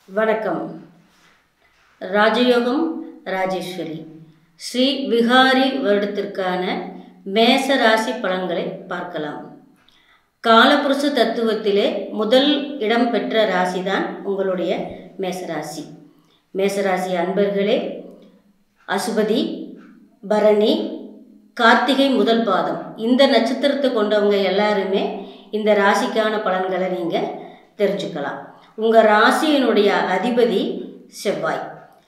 வணக்கம் ராஜயோகம் ராஜேஸ்வரி ஸ்ரீ விகாரி வருடத்திற்கான மேச ராசி பலன்களை பார்க்கலாம் காலபுருஷ தத்துவத்திலே முதல் இடம் பெற்ற ராசி தான் உங்களுடைய மேசராசி மேசராசி அன்பர்களே அசுபதி பரணி கார்த்திகை முதல் பாதம் இந்த நட்சத்திரத்தை கொண்டவங்க எல்லாருமே இந்த ராசிக்கான பலன்களை நீங்கள் தெரிஞ்சுக்கலாம் உங்கள் ராசியினுடைய அதிபதி செவ்வாய்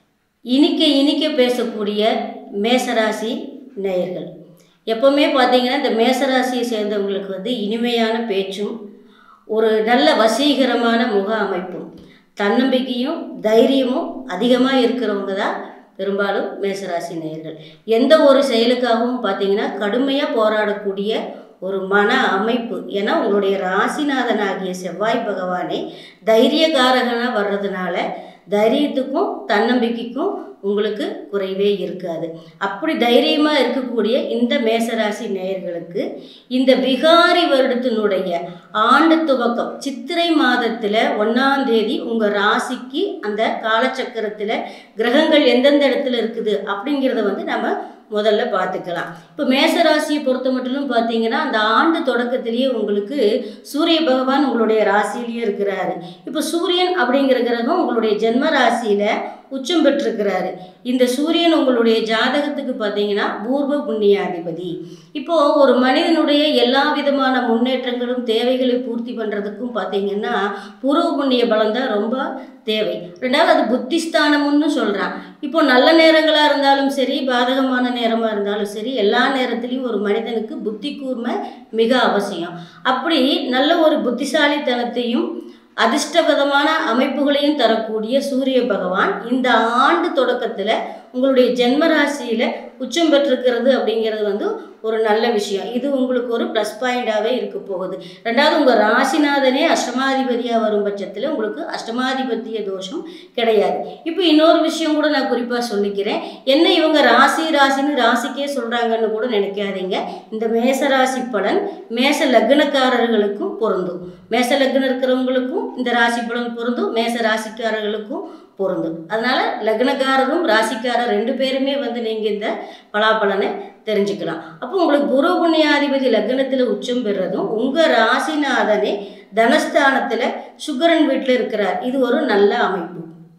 இனிக்க இனிக்க பேசக்கூடிய மேசராசி நேயர்கள் எப்போவுமே பார்த்தீங்கன்னா இந்த மேசராசியை சேர்ந்தவங்களுக்கு வந்து இனிமையான பேச்சும் ஒரு நல்ல வசீகரமான முக அமைப்பும் தன்னம்பிக்கையும் தைரியமும் அதிகமாக இருக்கிறவங்க தான் பெரும்பாலும் மேசராசி நேயர்கள் எந்த ஒரு செயலுக்காகவும் பார்த்தீங்கன்னா கடுமையாக போராடக்கூடிய ஒரு மன அமைப்பு ஏன்னா உங்களுடைய ராசிநாதனாகிய செவ்வாய் பகவானே தைரியகாரகனாக வர்றதுனால தைரியத்துக்கும் தன்னம்பிக்கைக்கும் உங்களுக்கு குறைவே இருக்காது அப்படி தைரியமாக இருக்கக்கூடிய இந்த மேசராசி நேயர்களுக்கு இந்த விகாரி வருடத்தினுடைய ஆண்டு துவக்கம் சித்திரை மாதத்தில் ஒன்றாம் தேதி உங்கள் ராசிக்கு அந்த காலச்சக்கரத்தில் கிரகங்கள் எந்தெந்த இடத்துல இருக்குது அப்படிங்கிறத வந்து நம்ம முதல்ல பார்த்துக்கலாம் இப்போ மேசராசியை பொறுத்த மட்டும் பார்த்தீங்கன்னா அந்த ஆண்டு தொடக்கத்திலேயே உங்களுக்கு சூரிய பகவான் உங்களுடைய ராசியிலேயே இருக்கிறாரு இப்போ சூரியன் அப்படிங்கிற கிரகம் உங்களுடைய ஜென்ம ராசியில் உச்சம் பெற்றிருக்கிறாரு இந்த சூரியன் உங்களுடைய ஜாதகத்துக்கு பார்த்தீங்கன்னா பூர்வ புண்ணியாதிபதி இப்போ ஒரு மனிதனுடைய எல்லா விதமான முன்னேற்றங்களும் தேவைகளை பூர்த்தி பண்ணுறதுக்கும் பார்த்தீங்கன்னா பூர்வ புண்ணிய பலம் தான் ரொம்ப தேவை ரெண்டாவது அது புத்திஸ்தானம்னு சொல்கிறான் இப்போ நல்ல நேரங்களாக இருந்தாலும் சரி பாதகமான நேரமாக இருந்தாலும் சரி எல்லா நேரத்துலையும் ஒரு மனிதனுக்கு புத்தி கூர்மை மிக அவசியம் அப்படி நல்ல ஒரு புத்திசாலித்தனத்தையும் அதிர்ஷ்டவிதமான அமைப்புகளையும் தரக்கூடிய சூரிய பகவான் இந்த ஆண்டு தொடக்கத்தில் உங்களுடைய ஜென்ம ராசியில் உச்சம் பெற்றிருக்கிறது அப்படிங்கிறது வந்து ஒரு நல்ல விஷயம் இது உங்களுக்கு ஒரு ப்ளஸ் பாயிண்டாகவே இருக்க போகுது ரெண்டாவது உங்கள் ராசிநாதனே அஷ்டமாதிபதியாக வரும் பட்சத்தில் உங்களுக்கு அஷ்டமாதிபத்திய தோஷம் கிடையாது இப்போ இன்னொரு விஷயம் கூட நான் குறிப்பாக சொல்லிக்கிறேன் என்ன இவங்க ராசி ராசின்னு ராசிக்கே சொல்கிறாங்கன்னு கூட நினைக்காதீங்க இந்த மேச ராசி பலன் மேச லக்னக்காரர்களுக்கும் பொருந்தும் மேச லக்னம் இருக்கிறவங்களுக்கும் இந்த ராசி பலன் பொருந்தும் மேச ராசிக்காரர்களுக்கும் பொருந்தும் அதனால் லக்னக்காரரும் ராசிக்காரர் ரெண்டு பேருமே வந்து நீங்கள் இந்த பலாபலனை தெரிஞ்சுக்கலாம் அப்போ உங்களுக்கு குரு புண்ணியாதிபதி லக்னத்தில் உச்சம் பெறுறதும் உங்கள் ராசிநாதனே தனஸ்தானத்தில் சுக்கரன் வீட்டில் இருக்கிறார் இது ஒரு நல்ல அமைப்பு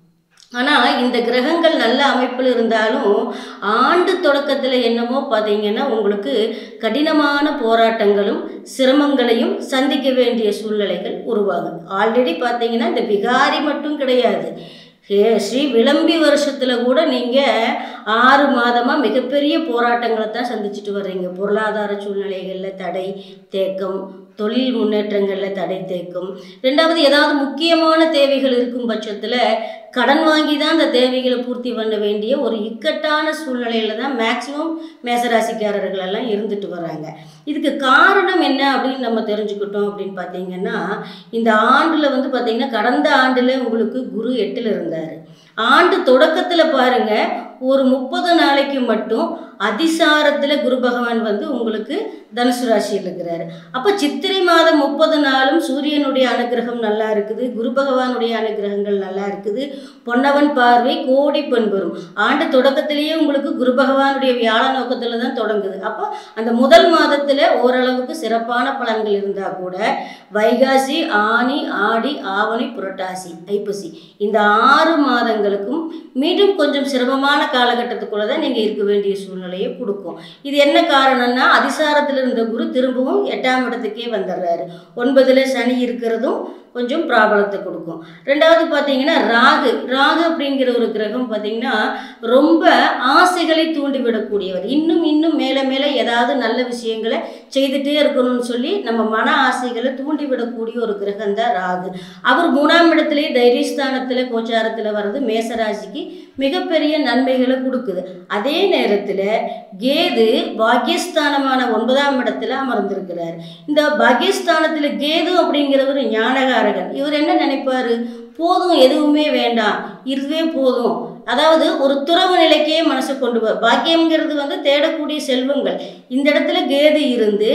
ஆனால் இந்த கிரகங்கள் நல்ல அமைப்பில் இருந்தாலும் ஆண்டு தொடக்கத்தில் என்னமோ பார்த்தீங்கன்னா உங்களுக்கு கடினமான போராட்டங்களும் சிரமங்களையும் சந்திக்க வேண்டிய சூழ்நிலைகள் உருவாகும் ஆல்ரெடி பார்த்தீங்கன்னா இந்த விகாரி மட்டும் கிடையாது ஸ்ரீ விளம்பி வருஷத்தில் கூட நீங்கள் ஆறு மாதமாக மிகப்பெரிய போராட்டங்களை தான் சந்திச்சுட்டு வர்றீங்க பொருளாதார சூழ்நிலைகளில் தடை தேக்கம் தொழில் முன்னேற்றங்களில் தடை தேக்கம் ரெண்டாவது ஏதாவது முக்கியமான தேவைகள் இருக்கும் பட்சத்தில் கடன் வாங்கி தான் அந்த தேவைகளை பூர்த்தி பண்ண வேண்டிய ஒரு இக்கட்டான சூழ்நிலையில் தான் மேக்சிமம் மேசராசிக்காரர்கள் எல்லாம் இருந்துட்டு வராங்க இதுக்கு காரணம் என்ன அப்படின்னு நம்ம தெரிஞ்சுக்கிட்டோம் அப்படின்னு பார்த்தீங்கன்னா இந்த ஆண்டில் வந்து பார்த்திங்கன்னா கடந்த ஆண்டில் உங்களுக்கு குரு எட்டில் இருந்தார் ஆண்டு தொடக்கத்தில் பாருங்கள் ஒரு முப்பது நாளைக்கு மட்டும் அதிசாரத்தில் குரு பகவான் வந்து உங்களுக்கு தனுசு ராசியில் இருக்கிறாரு அப்போ சித்திரை மாதம் முப்பது நாளும் சூரியனுடைய அனுகிரகம் நல்லா இருக்குது குரு பகவானுடைய அனுகிரகங்கள் நல்லா இருக்குது பொன்னவன் பார்வை கோடி பெண் பெறும் ஆண்டு தொடக்கத்திலேயே உங்களுக்கு குரு பகவானுடைய வியாழ நோக்கத்தில் தான் தொடங்குது அப்போ அந்த முதல் மாதத்தில் ஓரளவுக்கு சிறப்பான பலன்கள் இருந்தால் கூட வைகாசி ஆனி ஆடி ஆவணி புரட்டாசி ஐப்பசி இந்த ஆறு மாதங்களுக்கும் மீண்டும் கொஞ்சம் சிரமமான காலகட்டத்துக்குள்ளே தான் நீங்கள் இருக்க வேண்டிய சூழ்நிலையை கொடுக்கும் இது என்ன காரணம்னா அதிசாரத்தில் இருந்த குரு திரும்பவும் எட்டாம் இடத்துக்கே வந்துடுறாரு ஒன்பதில் சனி இருக்கிறதும் கொஞ்சம் ப்ராப்ளத்தை கொடுக்கும் ரெண்டாவது பார்த்தீங்கன்னா ராகு ராகு அப்படிங்கிற ஒரு கிரகம் பார்த்தீங்கன்னா ரொம்ப ஆசைகளை தூண்டிவிடக்கூடியவர் இன்னும் இன்னும் மேலே மேலே ஏதாவது நல்ல விஷயங்களை செய்துட்டே இருக்கணும்னு சொல்லி நம்ம மன ஆசைகளை தூண்டிவிடக்கூடிய ஒரு கிரகம் தான் ராகு அவர் மூணாம் இடத்துலேயே தைரியஸ்தானத்தில் கோச்சாரத்தில் வர்றது மேசராசிக்கு மிகப்பெரிய நன்மைகளை கொடுக்குது அதே நேரத்தில் கேது பாக்கியஸ்தானமான ஒன்பதாம் இடத்துல அமர்ந்திருக்கிறார் இந்த பாக்கியஸ்தானத்தில் கேது அப்படிங்கிறவர் ஞானகாரகன் இவர் என்ன நினைப்பாரு போதும் எதுவுமே வேண்டாம் இதுவே போதும் அதாவது ஒரு துறவு நிலைக்கே மனசை கொண்டு வர பாக்கியம்ங்கிறது வந்து தேடக்கூடிய செல்வங்கள் இந்த இடத்துல கேது இருந்து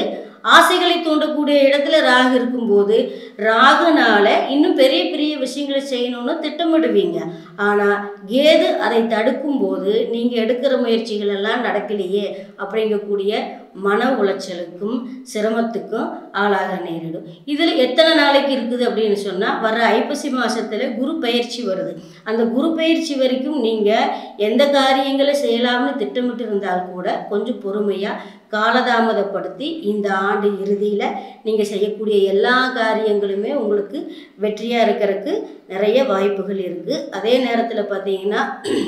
ஆசைகளை தூண்டக்கூடிய இடத்துல ராகு இருக்கும்போது ராகுனால இன்னும் பெரிய பெரிய விஷயங்களை செய்யணும்னு திட்டமிடுவீங்க ஆனால் கேது அதை தடுக்கும்போது நீங்கள் எடுக்கிற முயற்சிகள் எல்லாம் நடக்கலையே அப்படிங்கக்கூடிய மன உளைச்சலுக்கும் சிரமத்துக்கும் ஆளாக நேரிடும் இதில் எத்தனை நாளைக்கு இருக்குது அப்படின்னு சொன்னால் வர ஐப்பசி மாதத்தில் குரு பயிற்சி வருது அந்த குரு பயிற்சி வரைக்கும் நீங்கள் எந்த காரியங்களை செய்யலாம்னு திட்டமிட்டு இருந்தால் கூட கொஞ்சம் பொறுமையாக காலதாமதப்படுத்தி இந்த ஆண்டு இறுதியில் நீங்கள் செய்யக்கூடிய எல்லா காரியங்களுமே உங்களுக்கு வெற்றியாக இருக்கிறதுக்கு நிறைய வாய்ப்புகள் இருக்குது அதே நேரத்தில் பார்த்தீங்கன்னா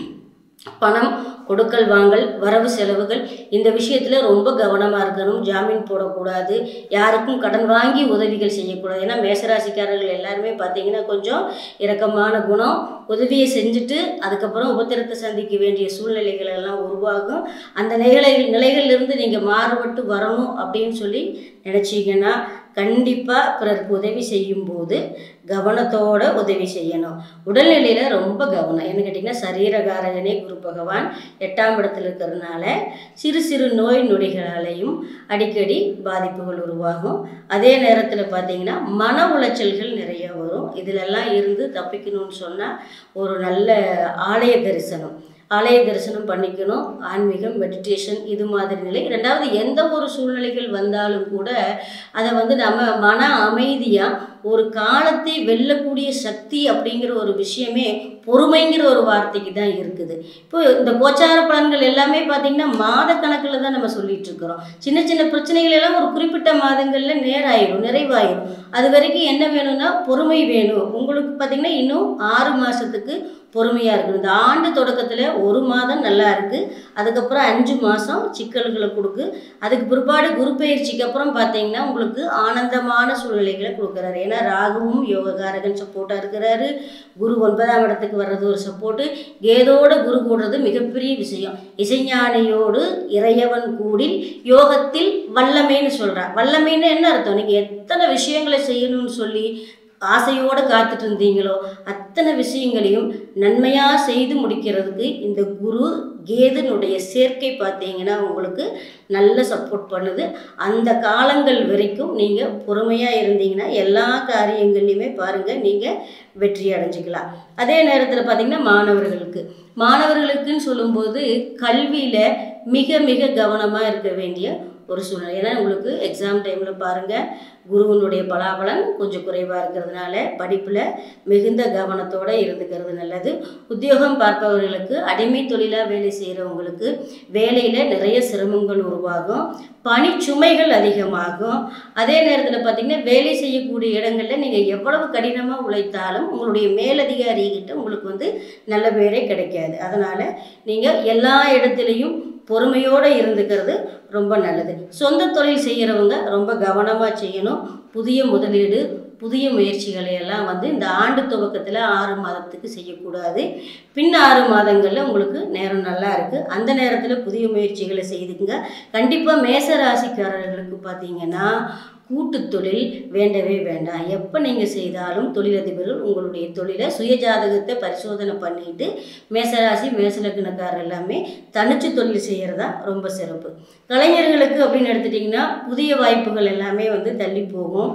பணம் கொடுக்கல் வாங்கல் வரவு செலவுகள் இந்த விஷயத்தில் ரொம்ப கவனமாக இருக்கணும் ஜாமீன் போடக்கூடாது யாருக்கும் கடன் வாங்கி உதவிகள் செய்யக்கூடாது ஏன்னா மேசராசிக்காரர்கள் எல்லாருமே பார்த்தீங்கன்னா கொஞ்சம் இரக்கமான குணம் உதவியை செஞ்சுட்டு அதுக்கப்புறம் உபத்திரத்தை சந்திக்க வேண்டிய சூழ்நிலைகள் எல்லாம் உருவாகும் அந்த நிலை நிலைகளிலிருந்து நீங்கள் மாறுபட்டு வரணும் அப்படின்னு சொல்லி நினச்சிங்கன்னா கண்டிப்பாக பிறருக்கு உதவி செய்யும்போது கவனத்தோட உதவி செய்யணும் உடல்நிலையில் ரொம்ப கவனம் என்ன கேட்டிங்கன்னா சரீரகாரகனே குரு பகவான் எட்டாம் இடத்துல இருக்கிறதுனால சிறு சிறு நோய் நொடிகளாலையும் அடிக்கடி பாதிப்புகள் உருவாகும் அதே நேரத்தில் பார்த்தீங்கன்னா மன உளைச்சல்கள் நிறைய வரும் இதிலெல்லாம் இருந்து தப்பிக்கணும்னு சொன்னால் ஒரு நல்ல ஆலய தரிசனம் ஆலய தரிசனம் பண்ணிக்கணும் ஆன்மீகம் மெடிடேஷன் இது மாதிரி நிலை ரெண்டாவது எந்த ஒரு சூழ்நிலைகள் வந்தாலும் கூட அதை வந்து நம்ம மன அமைதியாக ஒரு காலத்தை வெல்லக்கூடிய சக்தி அப்படிங்கிற ஒரு விஷயமே பொறுமைங்கிற ஒரு வார்த்தைக்கு தான் இருக்குது இப்போ இந்த கோச்சார பலன்கள் எல்லாமே பார்த்திங்கன்னா மாத கணக்கில் தான் நம்ம சொல்லிட்டு இருக்கிறோம் சின்ன சின்ன பிரச்சனைகள் எல்லாம் ஒரு குறிப்பிட்ட மாதங்களில் நேராயிரும் நிறைவாயிரும் அது வரைக்கும் என்ன வேணும்னா பொறுமை வேணும் உங்களுக்கு பார்த்திங்கன்னா இன்னும் ஆறு மாதத்துக்கு பொறுமையாக இருக்கணும் இந்த ஆண்டு தொடக்கத்தில் ஒரு மாதம் நல்லா இருக்குது அதுக்கப்புறம் அஞ்சு மாதம் சிக்கல்களை கொடுக்கு அதுக்கு பிற்பாடு குரு பயிற்சிக்கு அப்புறம் பார்த்தீங்கன்னா உங்களுக்கு ஆனந்தமான சூழ்நிலைகளை கொடுக்குறாரு ஏன்னா ராகுவும் யோககாரகன் சப்போர்ட்டாக இருக்கிறாரு குரு ஒன்பதாம் இடத்துக்கு வர்றது ஒரு சப்போர்ட்டு கேதோட குரு கூடுறது மிகப்பெரிய விஷயம் இசைஞானியோடு இறையவன் கூடி யோகத்தில் வல்லமைன்னு சொல்கிறார் வல்லமைன்னு என்ன அர்த்தம் நீங்கள் எத்தனை விஷயங்களை செய்யணும்னு சொல்லி ஆசையோடு காத்துட்டு இருந்தீங்களோ அத்தனை விஷயங்களையும் நன்மையாக செய்து முடிக்கிறதுக்கு இந்த குரு கேதுனுடைய சேர்க்கை பார்த்தீங்கன்னா உங்களுக்கு நல்ல சப்போர்ட் பண்ணுது அந்த காலங்கள் வரைக்கும் நீங்கள் பொறுமையாக இருந்தீங்கன்னா எல்லா காரியங்கள்லையுமே பாருங்கள் நீங்கள் வெற்றி அடைஞ்சிக்கலாம் அதே நேரத்தில் பார்த்தீங்கன்னா மாணவர்களுக்கு மாணவர்களுக்குன்னு சொல்லும்போது கல்வியில் மிக மிக கவனமாக இருக்க வேண்டிய ஒரு சூழ்நிலை ஏன்னா உங்களுக்கு எக்ஸாம் டைமில் பாருங்கள் குருவனுடைய பலாபலன் கொஞ்சம் குறைவாக இருக்கிறதுனால படிப்பில் மிகுந்த கவனத்தோடு இருந்துக்கிறது நல்லது உத்தியோகம் பார்ப்பவர்களுக்கு அடிமை தொழிலாக வேலை செய்கிறவங்களுக்கு வேலையில் நிறைய சிரமங்கள் உருவாகும் பணிச்சுமைகள் அதிகமாகும் அதே நேரத்தில் பார்த்திங்கன்னா வேலை செய்யக்கூடிய இடங்களில் நீங்கள் எவ்வளவு கடினமாக உழைத்தாலும் உங்களுடைய மேலதிகாரிகிட்ட உங்களுக்கு வந்து நல்ல பேரே கிடைக்காது அதனால் நீங்கள் எல்லா இடத்துலையும் பொறுமையோடு இருந்துக்கிறது ரொம்ப நல்லது சொந்த தொழில் செய்கிறவங்க ரொம்ப கவனமாக செய்யணும் புதிய முதலீடு புதிய முயற்சிகளை எல்லாம் வந்து இந்த ஆண்டு துவக்கத்தில் ஆறு மாதத்துக்கு செய்யக்கூடாது பின் ஆறு மாதங்களில் உங்களுக்கு நேரம் நல்லா இருக்குது அந்த நேரத்தில் புதிய முயற்சிகளை செய்துக்குங்க கண்டிப்பாக மேச ராசிக்காரர்களுக்கு பார்த்தீங்கன்னா கூட்டு தொழில் வேண்டவே வேண்டாம் எப்போ நீங்கள் செய்தாலும் தொழிலதிபர்கள் உங்களுடைய தொழிலை சுயஜாதகத்தை பரிசோதனை பண்ணிட்டு மேசராசி மேசலக்கணக்காரர் எல்லாமே தனிச்சு தொழில் செய்கிறதா ரொம்ப சிறப்பு கலைஞர்களுக்கு அப்படின்னு எடுத்துட்டிங்கன்னா புதிய வாய்ப்புகள் எல்லாமே வந்து தள்ளி போகும்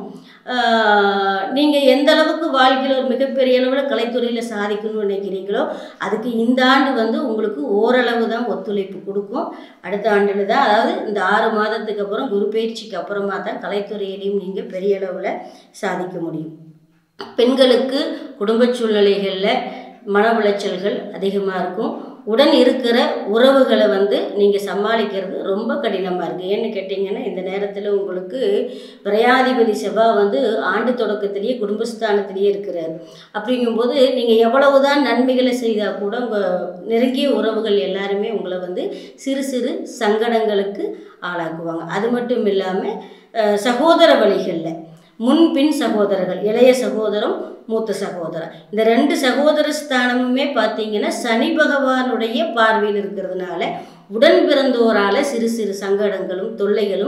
நீங்கள் எந்த அளவுக்கு வாழ்க்கையில் ஒரு மிகப்பெரிய அளவில் கலைத்துறையில் சாதிக்கணும்னு நினைக்கிறீங்களோ அதுக்கு இந்த ஆண்டு வந்து உங்களுக்கு ஓரளவு தான் ஒத்துழைப்பு கொடுக்கும் அடுத்த ஆண்டில் தான் அதாவது இந்த ஆறு மாதத்துக்கு அப்புறம் குரு பயிற்சிக்கு அப்புறமா தான் கலைத்துறையிலையும் நீங்கள் பெரிய அளவில் சாதிக்க முடியும் பெண்களுக்கு குடும்ப சூழ்நிலைகளில் மன உளைச்சல்கள் அதிகமாக இருக்கும் உடன் இருக்கிற உறவுகளை வந்து நீங்கள் சமாளிக்கிறது ரொம்ப கடினமாக இருக்குது ஏன்னு கேட்டிங்கன்னா இந்த நேரத்தில் உங்களுக்கு விரையாதிபதி செவ்வாய் வந்து ஆண்டு தொடக்கத்திலேயே குடும்பஸ்தானத்திலேயே இருக்கிறார் அப்படிங்கும்போது நீங்கள் எவ்வளவு தான் நன்மைகளை செய்தால் கூட உங்கள் நெருங்கிய உறவுகள் எல்லாருமே உங்களை வந்து சிறு சிறு சங்கடங்களுக்கு ஆளாக்குவாங்க அது மட்டும் இல்லாமல் சகோதர வழிகளில் முன்பின் சகோதரர்கள் இளைய சகோதரம் மூத்த சகோதரர் இந்த ரெண்டு சகோதர ஸ்தானமுமே பார்த்தீங்கன்னா சனி பகவானுடைய பார்வையில் இருக்கிறதுனால உடன் பிறந்தோரால் சிறு சிறு சங்கடங்களும் தொல்லைகளும்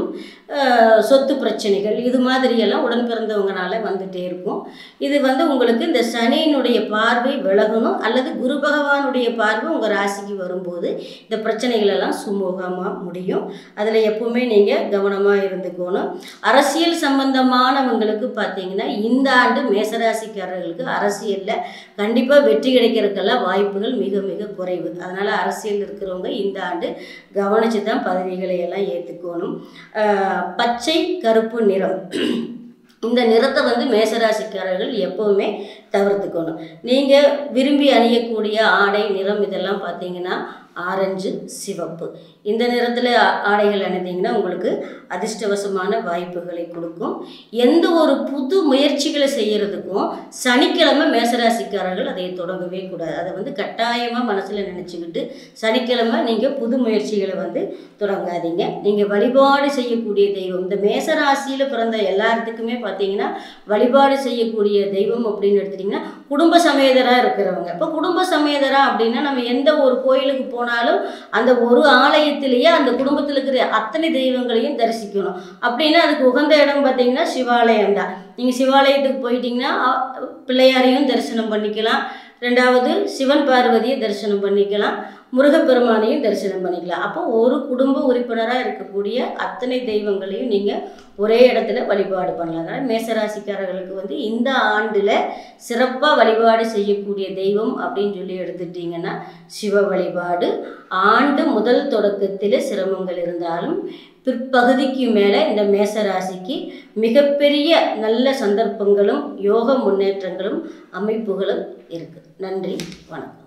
அஹ், சொத்து பிரச்சனைகள் இது மாதிரியெல்லாம் உடன் பிறந்தவங்கனால வந்துட்டே இருக்கும் இது வந்து உங்களுக்கு இந்த சனியினுடைய பார்வை விலகணும் அல்லது குரு பகவானுடைய பார்வை உங்கள் ராசிக்கு வரும்போது இந்த பிரச்சனைகள் எல்லாம் சுமூகமாக முடியும் அதில் எப்பவுமே நீங்கள் கவனமாக இருந்துக்கணும் அரசியல் சம்பந்தமானவங்களுக்கு பார்த்தீங்கன்னா இந்த ஆண்டு மேசராசிக்காரர்களுக்கு அரசியலில் கண்டிப்பாக வெற்றி கிடைக்கிறதுக்கெல்லாம் வாய்ப்புகள் மிக மிக குறைவு அதனால் அரசியல் இருக்கிறவங்க இந்த ஆண்டு கவனித்து தான் பதவிகளை எல்லாம் ஏற்றுக்கணும் ஆஹ் பச்சை கருப்பு நிறம் இந்த நிறத்தை வந்து மேசராசிக்காரர்கள் எப்போவுமே தவிர்த்துக்கணும் நீங்கள் விரும்பி அணியக்கூடிய ஆடை நிறம் இதெல்லாம் பார்த்தீங்கன்னா ஆரஞ்சு சிவப்பு இந்த நிறத்தில் ஆடைகள் அணிந்தீங்கன்னா உங்களுக்கு அதிர்ஷ்டவசமான வாய்ப்புகளை கொடுக்கும் எந்த ஒரு புது முயற்சிகளை செய்கிறதுக்கும் சனிக்கிழமை மேசராசிக்காரர்கள் அதை தொடங்கவே கூடாது அதை வந்து கட்டாயமாக மனசில் நினச்சிக்கிட்டு சனிக்கிழமை நீங்கள் புது முயற்சிகளை வந்து தொடங்காதீங்க நீங்கள் வழிபாடு செய்யக்கூடிய தெய்வம் இந்த மேசராசியில் பிறந்த எல்லாத்துக்குமே பார்த்தீங்கன்னா வழிபாடு செய்யக்கூடிய தெய்வம் அப்படின்னு எடுத்துட்டிங்கன்னா குடும்ப சமேதராக இருக்கிறவங்க இப்போ குடும்ப சமேதரா அப்படின்னா நம்ம எந்த ஒரு கோயிலுக்கு போனாலும் அந்த ஒரு ஆலயத்திலேயே அந்த குடும்பத்தில் இருக்கிற அத்தனை தெய்வங்களையும் தரிசிக்கணும் அப்படின்னா அதுக்கு உகந்த இடம் பார்த்தீங்கன்னா சிவாலயம் தான் நீங்கள் சிவாலயத்துக்கு போயிட்டீங்கன்னா அ- பிள்ளையாரையும் தரிசனம் பண்ணிக்கலாம் ரெண்டாவது சிவன் பார்வதியை தரிசனம் பண்ணிக்கலாம் முருகப்பெருமானையும் தரிசனம் பண்ணிக்கலாம் அப்போ ஒரு குடும்ப உறுப்பினராக இருக்கக்கூடிய அத்தனை தெய்வங்களையும் நீங்கள் ஒரே இடத்துல வழிபாடு பண்ணலாம் அதனால் மேசராசிக்காரர்களுக்கு வந்து இந்த ஆண்டில் சிறப்பாக வழிபாடு செய்யக்கூடிய தெய்வம் அப்படின்னு சொல்லி எடுத்துட்டிங்கன்னா சிவ வழிபாடு ஆண்டு முதல் தொடக்கத்தில் சிரமங்கள் இருந்தாலும் பிற்பகுதிக்கு மேலே இந்த மேசராசிக்கு மிகப்பெரிய நல்ல சந்தர்ப்பங்களும் யோக முன்னேற்றங்களும் அமைப்புகளும் இருக்குது நன்றி வணக்கம்